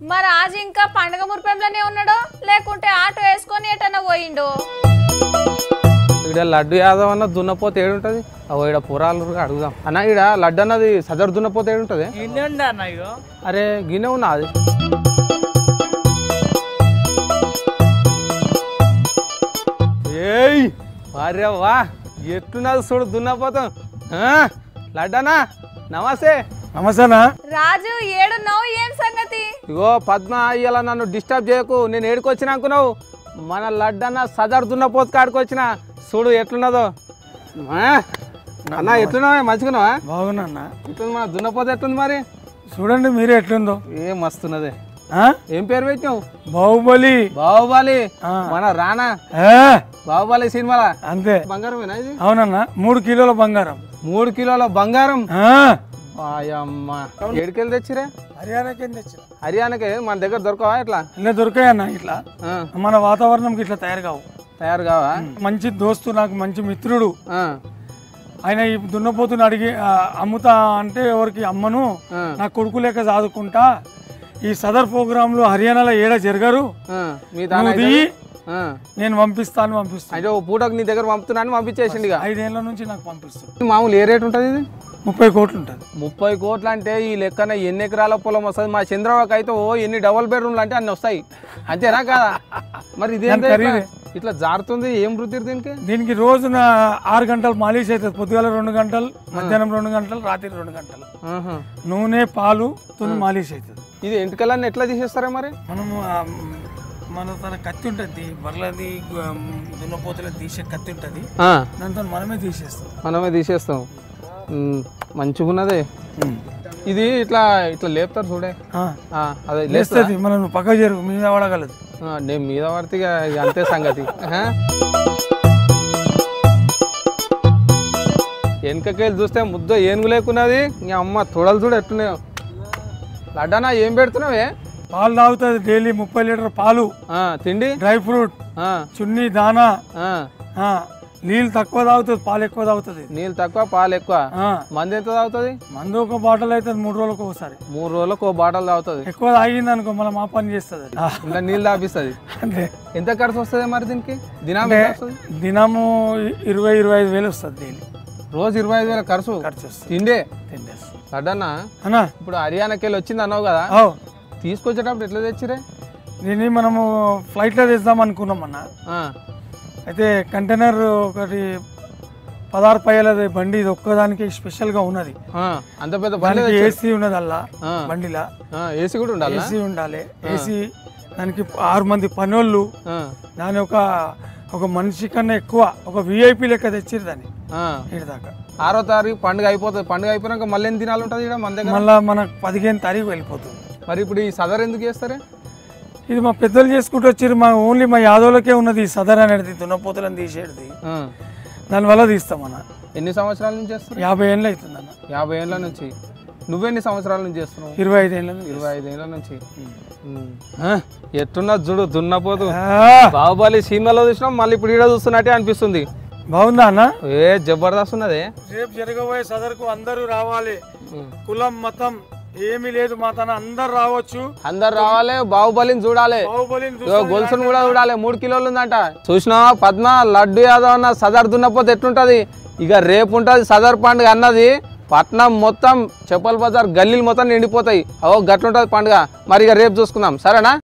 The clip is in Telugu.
మరి రాజు ఇంకా పండగ మురిపెంలోనే ఉన్నాడో లేకుంటే ఆటో వేసుకొని ఎటన్నా పోయిండో ఇక్కడ లడ్డు యాదవ్ అన్న దున్నపోతే ఏడుంటది అవో ఇక్కడ పురాలు అడుగుదాం అన్న ఇక్కడ లడ్డు అన్నది సదరు దున్నపోతే ఏడుంటది ఇన్ని ఉండే అన్న ఇగో అరే గిన్నె ఉన్నా అది ఏయ్ వారే వా ఎట్టున్నది చూడు దున్నపోతాం ఆ, లడ్డనా నమస్తే నమస్తేనా రాజు ఏడున్నావు ఏం సంగతి ఇగో పద్మ ఇవాళ నన్ను డిస్టర్బ్ చేయకు నేను ఏడుకొచ్చిన అనుకున్నావు మన లడ్డన్న సదర్ దున్నపోతు కాడికి వచ్చిన చూడు ఎట్లున్నదో ఆ, అన్న ఎట్లున్నావా మంచిగున్నావా బాగున్నా అన్న ఎట్లుంది మన దున్నపోతు ఎట్లుంది మరి చూడండి మీరే ఎట్లుందో ఏం మస్తున్నదే ఆ? ఏం పేరు పెట్టినావు బాహుబలి బాహుబలి ఆ. మన రానా ఏ, బాహుబలి సినిమాలా అంతే బంగారమేనా ఇది అవునన్నా మూడు కిలోల బంగారం మూడు కిలోల బంగారం ఆ. అమ్మ ఏడుకెళ్ళి తెచ్చిరే హర్యానాకి తెచ్చిన హర్యానాకి మన దగ్గర దొరకవా ఇట్లా ఇలా దొరికాయన్న ఇట్లా ఆ, మన వాతావరణంకి ఇట్లా తయారు కావు తయారు కావా మంచి దోస్తు నాకు మంచి మిత్రుడు ఆ, ఆయన ఈ దున్నపోతుని అడిగి ఆ, అమ్ముతా అంటే ఎవరికి అమ్మను ఆ, నా కొడుకు లెక్క చదువుకుంటా ఈ సదర్ ప్రోగ్రాంలు హర్యానాలో ఏడ జరగరు ఆ, మీ దాని నువ్వు దిగి ఆ, నేను పంపిస్తాను పంపిస్తాను అంటే ఓ పూటకు నీ దగ్గర పంపుతున్నాను పంపించేసిండు ఇక ఐదేళ్ల నుంచి నాకు పంపిస్తాను మామూలు ఏ రేట్ ఉంటుంది ఇది ముప్పై కోట్లు ఉంటుంది ముప్పై కోట్లు అంటే ఈ లెక్కన ఎన్ని ఎకరాల పొలం వస్తుంది మా చంద్రబాబు అయితే ఓ ఎన్ని డబల్ బెడ్రూమ్లు అంటే అన్ని వస్తాయి అంతేనా కాదా మరి ఇదేంటి దాని ఇట్లా- ఖరీదే. ఇట్లా జారుతుంది ఏం వృత్తి దీనికి దీనికి రోజున ఆరు గంటలు మాలిష్ అవుతుంది పొద్దుగాల రెండు గంటలు మధ్యాహ్నం రెండు గంటలు రాత్రి రెండు గంటలు ఆహా. నూనె పాలు తోని మాలిష్ అవుతుంది ఇది ఎంటికలన్నీ ఎట్లా తీసేస్తారా మరి మనము ఆ, మన తన కత్తి ఉంటుంది బర్లది గు- దున్నపోతుల తీసే కత్తి ఉంటుంది ఆ, దాంతో మనమే తీసేస్తాం మనమే తీసేస్తాం ఉమ్, మంచిగున్నదే ఇది ఇట్లా ఇట్లా లేపుతారు చూడే ఆ, ఆ, అదే లేస్తా లేస్తుంది మనం పక్క జరుగు మీద పడగలదు నేను మీద పడితే ఇక ఇక అంతే సంగతి ఆహా. వెనకకెళ్ళి చూస్తే ముద్ద ఏనుగు లేకున్నది ఇంకా అమ్మ తొడలు చూడు ఎట్టున్నాయో లడ్డానా ఏం పెడుతున్నావే పాలు తాగుతుంది డైలీ ముప్పై లీటర్ పాలు ఆ, తిండి డ్రై ఫ్రూట్ ఆ, చున్నీ దానా ఆ, ఆ, నీళ్ళు తక్కువ తాగుతుంది పాలు ఎక్కువ తాగుతుంది నీళ్ళు తక్కువ పాలు ఎక్కువ ఆ, మంది ఎంత తాగుతుంది మందు ఒక బాటిల్ అవుతుంది మూడు రోజులకు ఒకసారి మూడు రోజులకు ఓ బాటలు తాగుతుంది ఎక్కువ తాగింది అనుకో మళ్ళీ మా పని చేస్తుంది అది. ఆ, ఇంకా నీళ్ళు తాపిస్తుంది అంతే ఎంత ఖర్చు వస్తుంది మరి దీనికి దినం ఎంత వస్తుంది దినము ఇరవై ఇరవై ఐదు వేలు వస్తుంది డైలీ రోజు ఇరవై ఐదు వేల ఖర్చు ఖర్చు వస్తుంది తిండే తిండేసి లడ్డన్నా అన్నా ఇప్పుడు హర్యానాకి వెళ్ళి వచ్చింది అన్నావు కదా ఓ తీసుకొచ్చేటప్పుడు ఎట్లా తెచ్చిరే దీన్ని మనము ఫ్లైట్లో తెద్దాం అనుకున్నాం అన్న ఆ, అయితే కంటైనర్ ఒకటి పదహారు పయ్యాలది బండి ఇది ఒక్కదానికి స్పెషల్గా ఉన్నది ఆ, అంత పెద్ద బండి దానికి ఏసీ ఉన్నది అల్లా ఆ. బండిలా ఆ, ఏసీ కూడా ఉండాలి ఏసీ ఉండాలి ఏసీ దానికి ఆరు మంది పనోళ్ళు దాని ఒక ఒక మనిషి కన్నా ఎక్కువ ఒక విఐపి లెక్క తెచ్చిరు దాన్ని ఇటు దాకా ఆరో తారీఖు పండుగ అయిపోతుంది పండుగ అయిపోయినాక మళ్ళీ ఎన్ని దినాలు ఉంటుంది ఇక్కడ మన దగ్గర మళ్ళా మనకు పదిహేను తారీఖు వెళ్ళిపోతుంది మరి ఇప్పుడు ఈ సదర్ ఎందుకు చేస్తారే ఇది మా పెద్దలు చేసుకుంటూ వచ్చారు మా ఓన్లీ మా యాదవులకే ఉన్నది ఈ సదర్ అనేది దున్నపోతలను తీసేది ఆ. దానివల్ల తీస్తాం అన్న ఎన్ని సంవత్సరాల నుంచి చేస్తారు యాభై ఏళ్ళు అవుతుంది అన్న యాభై ఏళ్ళ నుంచి నువ్వెన్ని సంవత్సరాల నుంచి చేస్తున్నావు ఇరవై ఐదు ఏళ్ళ నుంచి ఇరవై ఐదు ఏళ్ళ నుంచి ఉమ్. ఆ, ఎట్టున్నా చూడు దున్నపోతు ఆ, బాహుబలి సినిమాలో చూసినాం మళ్ళీ ఇప్పుడు ఈడ చూస్తున్నట్టే అనిపిస్తుంది బాగుందా అన్న ఏ జబర్దస్త్ ఉన్నదే రేపు జరగబోయే సదర్కు అందరూ రావాలి ఉమ్. కులం మతం ఏమీ లేదు మా తన అందరు రావచ్చు అందరు రావాలి బాహుబలిని చూడాలి బాహుబలిని ఇగో గొలుసును కూడా చూడాలి మూడు కిలోలు ఉందంట చూసినావా పద్మ లడ్డు యాదవ్ అన్న సదర్ దున్నపోతే ఎట్లుంటది ఇక రేపు ఉంటది సదర్ పండుగ అన్నది పట్నం మొత్తం చెప్పల్ బజార్ గల్లీలు మొత్తం నిండిపోతాయి ఓ గట్లుంటది పండుగ మరి ఇక రేపు చూసుకుందాం సరేనా